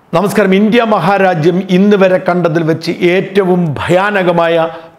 നമസ്കാരം ഇന്ത്യ മഹാരാജ്യം ഇന്ന് വരെ കണ്ടതിൽ വെച്ച് ഏറ്റവും ഭയാനകമായ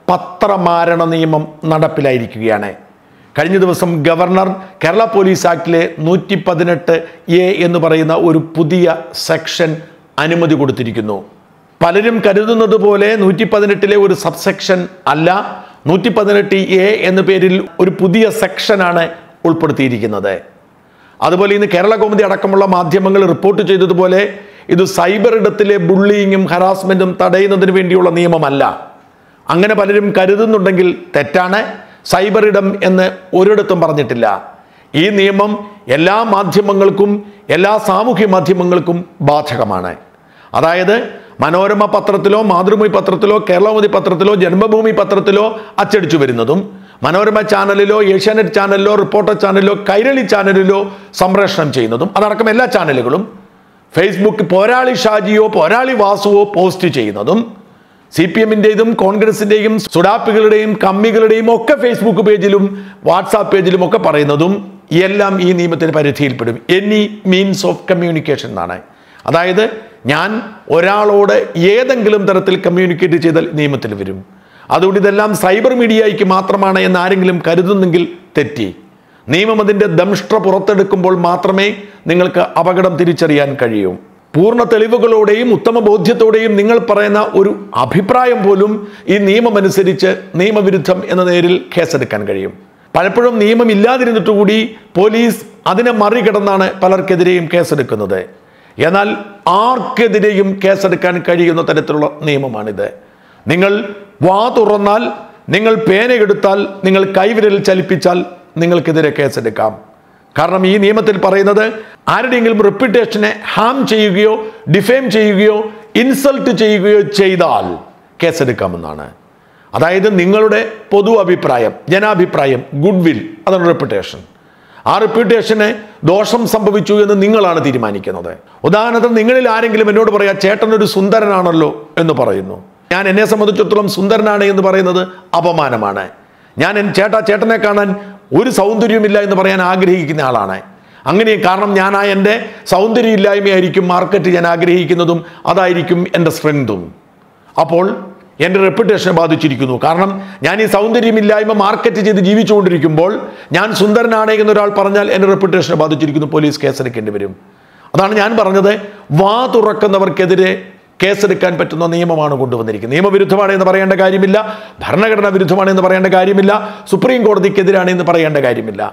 പത്രമാരണ നിയമം നടപ്പിലായിരിക്കുകയാണ് കഴിഞ്ഞ ദിവസം ഗവർണർ കേരള പോലീസ് ആക്ടിലെ നൂറ്റി പതിനെട്ട് എ എന്ന് പറയുന്ന ഒരു പുതിയ സെക്ഷൻ അനുമതി കൊടുത്തിരിക്കുന്നു പലരും കരുതുന്നത് പോലെ നൂറ്റി പതിനെട്ടിലെ ഒരു സബ്സെക്ഷൻ അല്ല നൂറ്റി പതിനെട്ട് എ എന്ന പേരിൽ ഒരു പുതിയ സെക്ഷനാണ് ഉൾപ്പെടുത്തിയിരിക്കുന്നത് അതുപോലെ ഇന്ന് കേരള കൗമുദി അടക്കമുള്ള മാധ്യമങ്ങൾ റിപ്പോർട്ട് ചെയ്തതുപോലെ ഇത് സൈബർ ഇടത്തിലെ ബുള്ളിങ്ങും ഹറാസ്മെന്റും തടയുന്നതിന് വേണ്ടിയുള്ള നിയമമല്ല അങ്ങനെ പലരും കരുതുന്നുണ്ടെങ്കിൽ തെറ്റാണ് സൈബർ ഇടം എന്ന് ഒരിടത്തും പറഞ്ഞിട്ടില്ല ഈ നിയമം എല്ലാ മാധ്യമങ്ങൾക്കും എല്ലാ സാമൂഹ്യ മാധ്യമങ്ങൾക്കും ബാധകമാണ് അതായത് മനോരമ പത്രത്തിലോ മാതൃഭൂമി പത്രത്തിലോ കേരളമതി പത്രത്തിലോ ജന്മഭൂമി പത്രത്തിലോ അച്ചടിച്ചു വരുന്നതും മനോരമ ചാനലിലോ ഏഷ്യാനെറ്റ് ചാനലിലോ റിപ്പോർട്ടർ ചാനലിലോ കൈരളി ചാനലിലോ സംപ്രേഷണം ചെയ്യുന്നതും അതടക്കം എല്ലാ ചാനലുകളും ഫേസ്ബുക്ക് പോരാളി ഷാജിയോ പോരാളി വാസുവോ പോസ്റ്റ് ചെയ്യുന്നതും സി പി എമ്മിൻ്റെതും കോൺഗ്രസിൻ്റെയും സുഡാപ്പികളുടെയും കമ്മികളുടെയും ഒക്കെ ഫേസ്ബുക്ക് പേജിലും വാട്സാപ്പ് പേജിലും ഒക്കെ പറയുന്നതും എല്ലാം ഈ നിയമത്തിന് പരിധിയിൽപ്പെടും എനി മീൻസ് ഓഫ് കമ്മ്യൂണിക്കേഷൻ എന്നാണ് അതായത് ഞാൻ ഒരാളോട് ഏതെങ്കിലും തരത്തിൽ കമ്മ്യൂണിക്കേറ്റ് ചെയ്താൽ നിയമത്തിൽ വരും അതുകൊണ്ട് ഇതെല്ലാം സൈബർ മീഡിയയ്ക്ക് മാത്രമാണ് എന്ന് ആരെങ്കിലും കരുതുന്നെങ്കിൽ തെറ്റി നിയമം അതിൻ്റെ ദംഷ്ട്ര പുറത്തെടുക്കുമ്പോൾ മാത്രമേ നിങ്ങൾക്ക് അപകടം തിരിച്ചറിയാൻ കഴിയൂ പൂർണ്ണ തെളിവുകളോടെയും ഉത്തമ ബോധ്യത്തോടെയും നിങ്ങൾ പറയുന്ന ഒരു അഭിപ്രായം പോലും ഈ നിയമമനുസരിച്ച് നിയമവിരുദ്ധം എന്ന നേരിൽ കേസെടുക്കാൻ കഴിയും പലപ്പോഴും നിയമം ഇല്ലാതിരുന്നിട്ട് കൂടി പോലീസ് അതിനെ മറികടന്നാണ് പലർക്കെതിരെയും കേസെടുക്കുന്നത് എന്നാൽ ആർക്കെതിരെയും കേസെടുക്കാൻ കഴിയുന്ന തരത്തിലുള്ള നിയമമാണിത് നിങ്ങൾ വാ തുറന്നാൽ നിങ്ങൾ പേനയെടുത്താൽ നിങ്ങൾ കൈവിരൽ ചലിപ്പിച്ചാൽ നിങ്ങൾക്കെതിരെ കേസെടുക്കാം കാരണം ഈ നിയമത്തിൽ പറയുന്നത് ആരുടെയെങ്കിലും റെപ്യൂട്ടേഷനെ ഹാം ചെയ്യുകയോ ഡിഫെയിം ചെയ്യുകയോ ഇൻസൾട്ട് ചെയ്യുകയോ ചെയ്താൽ കേസെടുക്കാമെന്നാണ് അതായത് നിങ്ങളുടെ പൊതു അഭിപ്രായം ജനാഭിപ്രായം ഗുഡ് വിൽ അതാണ് റെപ്യൂട്ടേഷൻ ആ റെപ്യൂട്ടേഷന് ദോഷം സംഭവിച്ചു എന്ന് നിങ്ങളാണ് തീരുമാനിക്കുന്നത് ഉദാഹരണത്തിന് നിങ്ങളിൽ ആരെങ്കിലും എന്നോട് പറയാ ചേട്ടൻ ഒരു സുന്ദരനാണല്ലോ എന്ന് പറയുന്നു ഞാൻ എന്നെ സംബന്ധിച്ചിടത്തോളം സുന്ദരനാണ് എന്ന് പറയുന്നത് അപമാനമാണ് ഞാൻ എൻ ചേട്ടാ ചേട്ടനെ കാണാൻ ഒരു സൗന്ദര്യമില്ല എന്ന് പറയാൻ ആഗ്രഹിക്കുന്ന ആളാണ് അങ്ങനെ കാരണം ഞാൻ ആ എൻ്റെ സൗന്ദര്യമില്ലായ്മയായിരിക്കും മാർക്കറ്റ് ഞാൻ ആഗ്രഹിക്കുന്നതും അതായിരിക്കും എൻ്റെ സ്ട്രെങ്തും അപ്പോൾ എൻ്റെ റെപ്യൂട്ടേഷനെ ബാധിച്ചിരിക്കുന്നു കാരണം ഞാൻ ഈ സൗന്ദര്യമില്ലായ്മ മാർക്കറ്റ് ചെയ്ത് ജീവിച്ചുകൊണ്ടിരിക്കുമ്പോൾ ഞാൻ സുന്ദരനാണ് എന്നൊരാൾ പറഞ്ഞാൽ എൻ്റെ റെപ്യൂട്ടേഷനെ ബാധിച്ചിരിക്കുന്നു പോലീസ് കേസെടുക്കേണ്ടി വരും അതാണ് ഞാൻ പറഞ്ഞത് വാ തുറക്കുന്നവർക്കെതിരെ കേസെടുക്കാൻ പറ്റുന്ന നിയമമാണ് കൊണ്ടുവന്നിരിക്കുന്നത് നിയമവിരുദ്ധമാണ് എന്ന് പറയേണ്ട കാര്യമില്ല ഭരണഘടനാ വിരുദ്ധമാണ് എന്ന് പറയേണ്ട കാര്യമില്ല സുപ്രീം കോടതിക്കെതിരാണ് എന്ന് പറയേണ്ട കാര്യമില്ല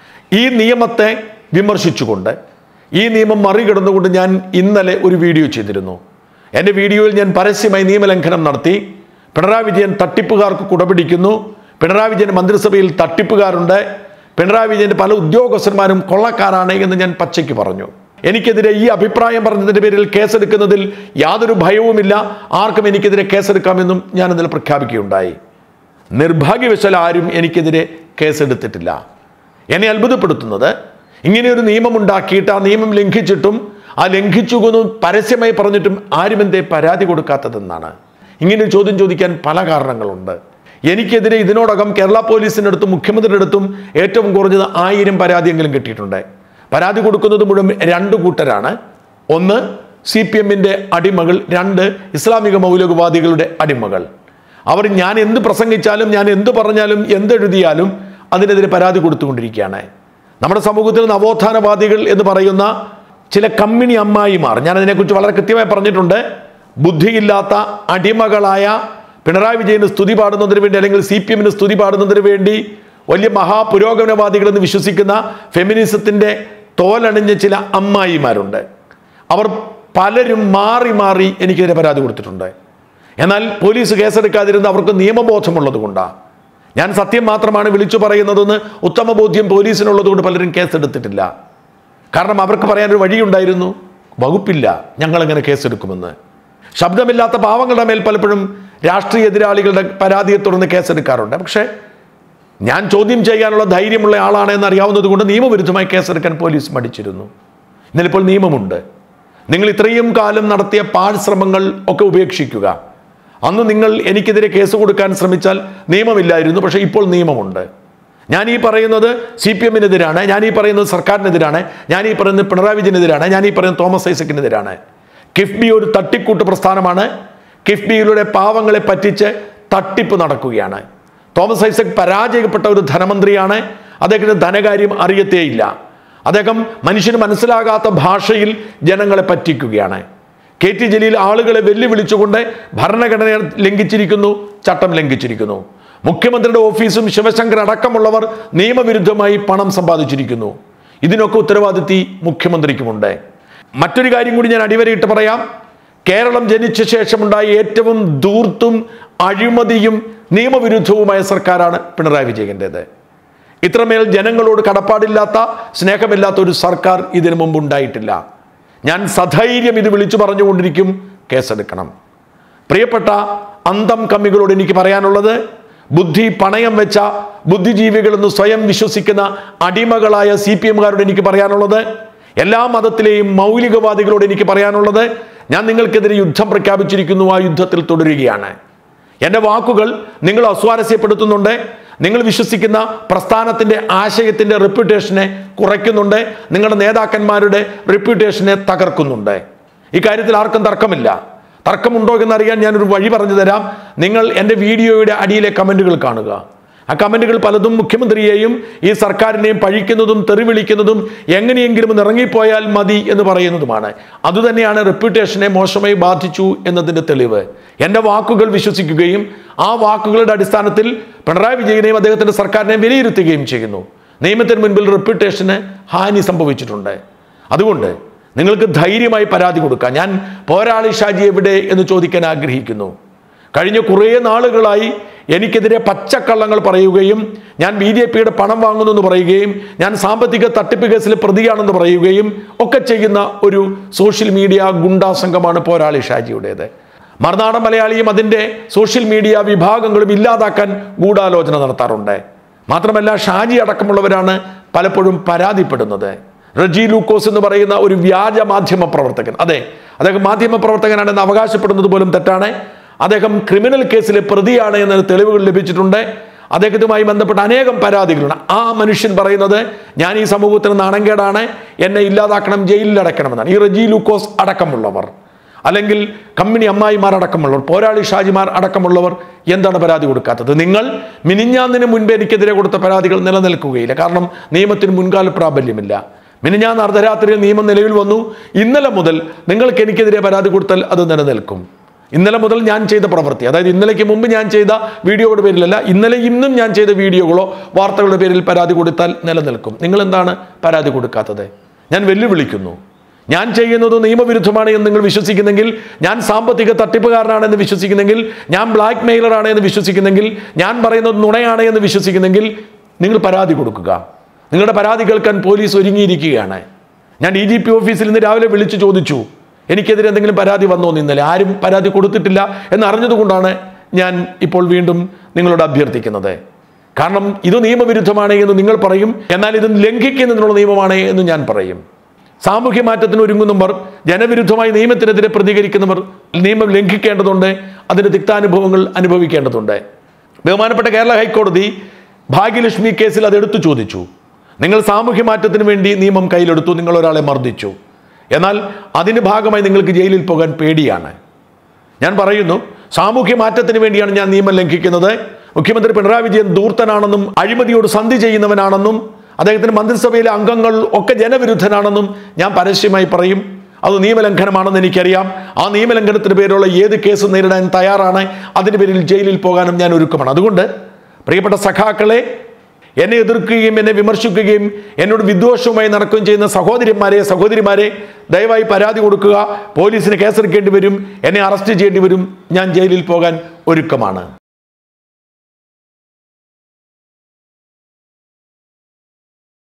ഈ നിയമത്തെ വിമർശിച്ചുകൊണ്ട് ഈ നിയമം മറികടന്നുകൊണ്ട് ഞാൻ ഇന്നലെ ഒരു വീഡിയോ ചെയ്തിരുന്നു എൻ്റെ വീഡിയോയിൽ ഞാൻ പരസ്യമായി നിയമലംഘനം നടത്തി പിണറായി വിജയൻ തട്ടിപ്പുകാർക്ക് കുടപിടിക്കുന്നു പിണറായി വിജയൻ മന്ത്രിസഭയിൽ തട്ടിപ്പുകാരുണ്ട് പിണറായി വിജയൻ്റെ പല ഉദ്യോഗസ്ഥന്മാരും കൊള്ളക്കാരാണ് എന്ന് ഞാൻ പച്ചയ്ക്ക് പറഞ്ഞു എനിക്കെതിരെ ഈ അഭിപ്രായം പറഞ്ഞതിൻ്റെ പേരിൽ കേസെടുക്കുന്നതിൽ യാതൊരു ഭയവുമില്ല ആർക്കും എനിക്കെതിരെ കേസെടുക്കാമെന്നും ഞാൻ ഇന്നലെ പ്രഖ്യാപിക്കുകയുണ്ടായി നിർഭാഗ്യവശാൽ ആരും എനിക്കെതിരെ കേസെടുത്തിട്ടില്ല എന്നെ അത്ഭുതപ്പെടുത്തുന്നത് ഇങ്ങനെയൊരു നിയമം ഉണ്ടാക്കിയിട്ട് ആ നിയമം ലംഘിച്ചിട്ടും ആ ലംഘിച്ചു എന്ന് പരസ്യമായി പറഞ്ഞിട്ടും ആരും എന്തേ പരാതി കൊടുക്കാത്തതെന്നാണ് ഇങ്ങനെ ചോദ്യം ചോദിക്കാൻ പല കാരണങ്ങളുണ്ട് എനിക്കെതിരെ ഇതിനോടകം കേരള പോലീസിൻ്റെ അടുത്തും മുഖ്യമന്ത്രിയുടെ അടുത്തും ഏറ്റവും കുറഞ്ഞത് ആയിരം പരാതിയെങ്കിലും കിട്ടിയിട്ടുണ്ട് പരാതി കൊടുക്കുന്നത് മുഴുവൻ രണ്ട് കൂട്ടരാണ് ഒന്ന് സി പി എമ്മിൻ്റെ അടിമകൾ രണ്ട് ഇസ്ലാമിക മൗലികവാദികളുടെ അടിമകൾ അവർ ഞാൻ എന്ത് പ്രസംഗിച്ചാലും ഞാൻ എന്ത് പറഞ്ഞാലും എന്തെഴുതിയാലും അതിനെതിരെ പരാതി കൊടുത്തുകൊണ്ടിരിക്കുകയാണ് നമ്മുടെ സമൂഹത്തിൽ നവോത്ഥാനവാദികൾ എന്ന് പറയുന്ന ചില കമ്മിണി അമ്മായിമാർ ഞാൻ അതിനെക്കുറിച്ച് വളരെ കൃത്യമായി പറഞ്ഞിട്ടുണ്ട് ബുദ്ധിയില്ലാത്ത അടിമകളായ പിണറായി വിജയന് സ്തുതി പാടുന്നതിന് വേണ്ടി അല്ലെങ്കിൽ സി പി എമ്മിന് സ്തുതി പാടുന്നതിന് വേണ്ടി വലിയ മഹാപുരോഗമനവാദികളെന്ന് വിശ്വസിക്കുന്ന ഫെമിനിസത്തിന്റെ തോലണിഞ്ഞ ചില അമ്മായിമാരുണ്ട് അവർ പലരും മാറി മാറി എനിക്കെതിരെ പരാതി കൊടുത്തിട്ടുണ്ട് എന്നാൽ പോലീസ് കേസെടുക്കാതിരുന്ന് അവർക്ക് നിയമബോധമുള്ളത് കൊണ്ടാണ് ഞാൻ സത്യം മാത്രമാണ് വിളിച്ചു പറയുന്നതെന്ന് ഉത്തമ ബോധ്യം പോലീസിനുള്ളത് കൊണ്ട് പലരും കേസെടുത്തിട്ടില്ല കാരണം അവർക്ക് പറയാനൊരു വഴിയുണ്ടായിരുന്നു വകുപ്പില്ല ഞങ്ങളെങ്ങനെ കേസെടുക്കുമെന്ന് ശബ്ദമില്ലാത്ത പാവങ്ങളുടെ മേൽ പലപ്പോഴും രാഷ്ട്രീയ എതിരാളികളുടെ പരാതിയെ തുടർന്ന് കേസെടുക്കാറുണ്ട് പക്ഷേ ഞാൻ ചോദ്യം ചെയ്യാനുള്ള ധൈര്യമുള്ള ആളാണ് എന്ന് അറിയാവുന്നത് കൊണ്ട് നിയമവിരുദ്ധമായി കേസെടുക്കാൻ പോലീസ് മടിച്ചിരുന്നു ഇന്നലെ ഇപ്പോൾ നിയമമുണ്ട് നിങ്ങൾ ഇത്രയും കാലം നടത്തിയ പാഴ്ശ്രമങ്ങൾ ഒക്കെ ഉപേക്ഷിക്കുക അന്ന് നിങ്ങൾ എനിക്കെതിരെ കേസ് കൊടുക്കാൻ ശ്രമിച്ചാൽ നിയമമില്ലായിരുന്നു പക്ഷേ ഇപ്പോൾ നിയമമുണ്ട് ഞാൻ ഈ പറയുന്നത് സി പി എമ്മിനെതിരാണ് ഞാൻ ഈ പറയുന്നത് സർക്കാരിനെതിരാണ് ഞാൻ ഈ പറയുന്നത് പിണറായി വിജയനെതിരാണ് ഞാൻ ഈ പറയുന്നത് തോമസ് ഐസക്കിനെതിരാണ് കിഫ്ബി ഒരു തട്ടിക്കൂട്ട് പ്രസ്ഥാനമാണ് കിഫ്ബിയിലൂടെ പാവങ്ങളെ പറ്റിച്ച് തട്ടിപ്പ് നടക്കുകയാണ് തോമസ് ഐസക് പരാജയപ്പെട്ട ഒരു ധനമന്ത്രിയാണ് അദ്ദേഹത്തിന് ധനകാര്യം അറിയത്തേയില്ല അദ്ദേഹം മനുഷ്യന് മനസ്സിലാകാത്ത ഭാഷയിൽ ജനങ്ങളെ പറ്റിക്കുകയാണ് കെ ടി ജലീൽ ആളുകളെ വെല്ലുവിളിച്ചുകൊണ്ട് ഭരണഘടന ലംഘിച്ചിരിക്കുന്നു ചട്ടം ലംഘിച്ചിരിക്കുന്നു മുഖ്യമന്ത്രിയുടെ ഓഫീസും ശിവശങ്കർ അടക്കമുള്ളവർ നിയമവിരുദ്ധമായി പണം സമ്പാദിച്ചിരിക്കുന്നു ഇതിനൊക്കെ ഉത്തരവാദിത്തി മുഖ്യമന്ത്രിക്കുമുണ്ട് മറ്റൊരു കാര്യം കൂടി ഞാൻ അടിവരയിട്ട് പറയാം കേരളം ജനിച്ച ശേഷമുണ്ടായ ഏറ്റവും ധൂർത്തും അഴിമതിയും നിയമവിരുദ്ധവുമായ സർക്കാരാണ് പിണറായി വിജയൻ്റേത് ഇത്രമേൽ ജനങ്ങളോട് കടപ്പാടില്ലാത്ത സ്നേഹമില്ലാത്ത ഒരു സർക്കാർ ഇതിനു മുമ്പ് ഉണ്ടായിട്ടില്ല ഞാൻ സധൈര്യം ഇത് വിളിച്ചു പറഞ്ഞുകൊണ്ടിരിക്കും കേസെടുക്കണം പ്രിയപ്പെട്ട അന്തം കമ്മികളോട് എനിക്ക് പറയാനുള്ളത് ബുദ്ധി പണയം വെച്ച ബുദ്ധിജീവികളെന്ന് സ്വയം വിശ്വസിക്കുന്ന അടിമകളായ സി പി എമ്മുകാരോട് എനിക്ക് പറയാനുള്ളത് എല്ലാ മതത്തിലെയും മൗലികവാദികളോട് എനിക്ക് പറയാനുള്ളത് ഞാൻ നിങ്ങൾക്കെതിരെ യുദ്ധം പ്രഖ്യാപിച്ചിരിക്കുന്നു ആ യുദ്ധത്തിൽ തുടരുകയാണ് എൻ്റെ വാക്കുകൾ നിങ്ങൾ അസ്വാരസ്യപ്പെടുത്തുന്നുണ്ട് നിങ്ങൾ വിശ്വസിക്കുന്ന പ്രസ്ഥാനത്തിൻ്റെ ആശയത്തിൻ്റെ റെപ്യൂട്ടേഷനെ കുറയ്ക്കുന്നുണ്ട് നിങ്ങളുടെ നേതാക്കന്മാരുടെ റെപ്യൂട്ടേഷനെ തകർക്കുന്നുണ്ട് ഇക്കാര്യത്തിൽ ആർക്കും തർക്കമില്ല തർക്കമുണ്ടോ എന്നറിയാൻ ഞാനൊരു വഴി പറഞ്ഞു തരാം നിങ്ങൾ എൻ്റെ വീഡിയോയുടെ അടിയിലെ കമൻറ്റുകൾ കാണുക ആ കമൻറ്റുകൾ പലതും മുഖ്യമന്ത്രിയെയും ഈ സർക്കാരിനെയും പഴിക്കുന്നതും തെറിവിളിക്കുന്നതും എങ്ങനെയെങ്കിലും ഒന്ന് ഇറങ്ങിപ്പോയാൽ മതി എന്ന് പറയുന്നതുമാണ് അതുതന്നെയാണ് റെപ്യൂട്ടേഷനെ മോശമായി ബാധിച്ചു എന്നതിൻ്റെ തെളിവ് എൻ്റെ വാക്കുകൾ വിശ്വസിക്കുകയും ആ വാക്കുകളുടെ അടിസ്ഥാനത്തിൽ പിണറായി വിജയനെയും അദ്ദേഹത്തിൻ്റെ സർക്കാരിനെയും വിലയിരുത്തുകയും ചെയ്യുന്നു നിയമത്തിന് മുൻപിൽ റെപ്യൂട്ടേഷന് ഹാനി സംഭവിച്ചിട്ടുണ്ട് അതുകൊണ്ട് നിങ്ങൾക്ക് ധൈര്യമായി പരാതി കൊടുക്കാം ഞാൻ പോരാളി ഷാജി എവിടെ എന്ന് ചോദിക്കാൻ ആഗ്രഹിക്കുന്നു കഴിഞ്ഞ കുറേ നാളുകളായി എനിക്കെതിരെ പച്ചക്കള്ളങ്ങൾ പറയുകയും ഞാൻ ബി ജെ പിയുടെ പണം വാങ്ങുന്നു എന്ന് പറയുകയും ഞാൻ സാമ്പത്തിക തട്ടിപ്പ് കേസിൽ പ്രതിയാണെന്ന് പറയുകയും ഒക്കെ ചെയ്യുന്ന ഒരു സോഷ്യൽ മീഡിയ ഗുണ്ടാ സംഘമാണ് പോരാളി ഷാജിയുടേത് മറുനാടൻ മലയാളിയും അതിൻ്റെ സോഷ്യൽ മീഡിയ വിഭാഗങ്ങളും ഇല്ലാതാക്കാൻ ഗൂഢാലോചന നടത്താറുണ്ട് മാത്രമല്ല ഷാജി അടക്കമുള്ളവരാണ് പലപ്പോഴും പരാതിപ്പെടുന്നത് റജി ലൂക്കോസ് എന്ന് പറയുന്ന ഒരു വ്യാജ മാധ്യമ പ്രവർത്തകൻ അതെ അദ്ദേഹം മാധ്യമ പ്രവർത്തകനാണെന്ന് അവകാശപ്പെടുന്നത് പോലും തെറ്റാണ് അദ്ദേഹം ക്രിമിനൽ കേസിലെ പ്രതിയാണ് എന്ന തെളിവുകൾ ലഭിച്ചിട്ടുണ്ട് അദ്ദേഹത്തുമായി ബന്ധപ്പെട്ട അനേകം പരാതികളുണ്ട് ആ മനുഷ്യൻ പറയുന്നത് ഞാൻ ഈ സമൂഹത്തിന് നാണംകേടാണ് എന്നെ ഇല്ലാതാക്കണം ജയിലിൽ അടക്കണമെന്നാണ് ഈ റജി ലൂക്കോസ് അടക്കമുള്ളവർ അല്ലെങ്കിൽ കമ്പനി അമ്മായിമാർ അടക്കമുള്ളവർ പോരാളി ഷാജിമാർ അടക്കമുള്ളവർ എന്താണ് പരാതി കൊടുക്കാത്തത് നിങ്ങൾ മിനിഞ്ഞാന്നിന് മുൻപ് എനിക്കെതിരെ കൊടുത്ത പരാതികൾ നിലനിൽക്കുകയില്ല കാരണം നിയമത്തിന് മുൻകാല പ്രാബല്യമില്ല മിനിഞ്ഞാന്ന് അർദ്ധരാത്രിയിൽ നിയമം നിലവിൽ വന്നു ഇന്നലെ മുതൽ നിങ്ങൾക്ക് എനിക്കെതിരെ പരാതി കൊടുത്താൽ അത് നിലനിൽക്കും ഇന്നലെ മുതൽ ഞാൻ ചെയ്ത പ്രവൃത്തി അതായത് ഇന്നലേക്ക് മുമ്പ് ഞാൻ ചെയ്ത വീഡിയോയുടെ പേരിലല്ല ഇന്നലെ ഇന്നും ഞാൻ ചെയ്ത വീഡിയോകളോ വാർത്തകളുടെ പേരിൽ പരാതി കൊടുത്താൽ നിലനിൽക്കും നിങ്ങൾ എന്താണ് പരാതി കൊടുക്കാത്തത് ഞാൻ വെല്ലുവിളിക്കുന്നു ഞാൻ ചെയ്യുന്നത് നിയമവിരുദ്ധമാണ് എന്ന് നിങ്ങൾ വിശ്വസിക്കുന്നെങ്കിൽ ഞാൻ സാമ്പത്തിക തട്ടിപ്പുകാരനാണെന്ന് വിശ്വസിക്കുന്നെങ്കിൽ ഞാൻ ബ്ലാക്ക് മെയിലറാണ് എന്ന് വിശ്വസിക്കുന്നെങ്കിൽ ഞാൻ പറയുന്നത് നുണയാണ് എന്ന് വിശ്വസിക്കുന്നെങ്കിൽ നിങ്ങൾ പരാതി കൊടുക്കുക നിങ്ങളുടെ പരാതി കേൾക്കാൻ പോലീസ് ഒരുങ്ങിയിരിക്കുകയാണ് ഞാൻ ഡി ജി പി ഓഫീസിൽ നിന്ന് രാവിലെ വിളിച്ചു ചോദിച്ചു എനിക്കെതിരെ എന്തെങ്കിലും പരാതി വന്നോ എന്ന് ഇന്നലെ ആരും പരാതി കൊടുത്തിട്ടില്ല എന്ന് അറിഞ്ഞതുകൊണ്ടാണ് ഞാൻ ഇപ്പോൾ വീണ്ടും നിങ്ങളോട് അഭ്യർത്ഥിക്കുന്നത് കാരണം ഇത് നിയമവിരുദ്ധമാണ് എന്ന് നിങ്ങൾ പറയും എന്നാൽ ഇത് ലംഘിക്കുന്നതിനുള്ള നിയമമാണ് എന്ന് ഞാൻ പറയും സാമൂഹ്യ മാറ്റത്തിന് ഒരുങ്ങുന്നവർ ജനവിരുദ്ധമായി നിയമത്തിനെതിരെ പ്രതികരിക്കുന്നവർ നിയമം ലംഘിക്കേണ്ടതുണ്ട് അതിൻ്റെ തിക്താനുഭവങ്ങൾ അനുഭവിക്കേണ്ടതുണ്ട് ബഹുമാനപ്പെട്ട കേരള ഹൈക്കോടതി ഭാഗ്യലക്ഷ്മി കേസിൽ അത് എടുത്തു ചോദിച്ചു നിങ്ങൾ സാമൂഹ്യ മാറ്റത്തിന് വേണ്ടി നിയമം കയ്യിലെടുത്തു നിങ്ങൾ ഒരാളെ മർദ്ദിച്ചു എന്നാൽ അതിന് ഭാഗമായി നിങ്ങൾക്ക് ജയിലിൽ പോകാൻ പേടിയാണ് ഞാൻ പറയുന്നു സാമൂഹ്യ മാറ്റത്തിന് വേണ്ടിയാണ് ഞാൻ നിയമം ലംഘിക്കുന്നത് മുഖ്യമന്ത്രി പിണറായി വിജയൻ ദൂർത്തനാണെന്നും അഴിമതിയോട് സന്ധി ചെയ്യുന്നവനാണെന്നും അദ്ദേഹത്തിന് മന്ത്രിസഭയിലെ അംഗങ്ങൾ ഒക്കെ ജനവിരുദ്ധനാണെന്നും ഞാൻ പരസ്യമായി പറയും അത് നിയമലംഘനമാണെന്ന് എനിക്കറിയാം ആ നിയമലംഘനത്തിന് പേരുള്ള ഏത് കേസ് നേരിടാൻ തയ്യാറാണ് അതിന് പേരിൽ ജയിലിൽ പോകാനും ഞാൻ ഒരുക്കമാണ് അതുകൊണ്ട് പ്രിയപ്പെട്ട സഖാക്കളെ എന്നെ എതിർക്കുകയും എന്നെ വിമർശിക്കുകയും എന്നോട് വിദ്വേഷവുമായി നടക്കുകയും ചെയ്യുന്ന സഹോദരിമാരെ സഹോദരിമാരെ ദയവായി പരാതി കൊടുക്കുക പോലീസിന് കേസെടുക്കേണ്ടി വരും എന്നെ അറസ്റ്റ് ചെയ്യേണ്ടി വരും ഞാൻ ജയിലിൽ പോകാൻ ഒരുക്കമാണ്